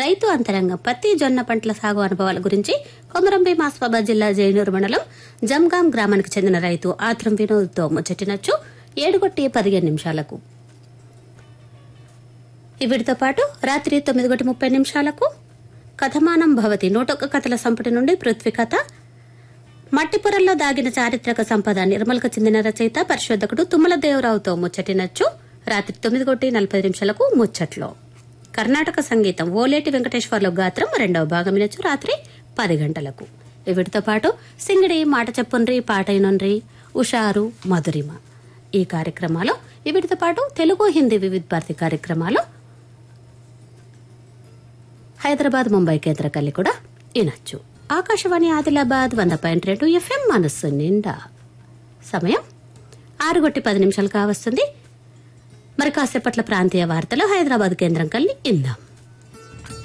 రైతు అంతరంగం పత్తి జొన్న పంటల సాగు అనుభవాల గురించి కొమరంభీం ఆస్ఫాబాద్ జిల్లా జైనూరు మండలం జంగాం గ్రామానికి చెందిన రైతు ఆత్రం వినోద్తో ముచ్చటినచ్చు ఏడుగొట్టి పదిహేను నిమిషాలకు వీటితో పాటు రాత్రి తొమ్మిది గంట ముప్పై నిమిషాలకు కథమానం భవతి నూటొక్క కథల సంపుటి నుండి పృథ్వీ కథ మట్టిపురంలో దాగిన చారిత్రక సంపద నిర్మల్కు చెందిన రచయిత పరిశోధకుడు తుమ్మల దేవరావుతో ముచ్చటినచ్చు రాత్రి తొమ్మిది కొట్టి నలభై మునిషాలకు ముచ్చట్లో కర్ణాటక సంగీతం ఓలేటి వెంకటేశ్వర్లు గాత్రం రెండవ భాగం వినొచ్చు రాత్రి పది గంటలకు వీటితో పాటు సింగిడి మాట చెప్పుండ్రి పాటైనుండ్రి ఉషారు మధురిమ ఈ కార్యక్రమాలు వీటితో పాటు తెలుగు హిందీ వివిధ భారతి కార్యక్రమాలు హైదరాబాద్ ముంబై కేంద్ర కల్లి కూడా వినొచ్చు ఆకాశవాణి ఆదిలాబాద్ వంద పాయింట్ రెండు ఎఫ్ఎం మనస్సు నిండా సమయం ఆరు గొట్టి పది నిమిషాలు కావస్తుంది మరి కాసేపట్ల ప్రాంతీయ వార్తలు హైదరాబాద్ కేంద్రం కల్లి ఇందాం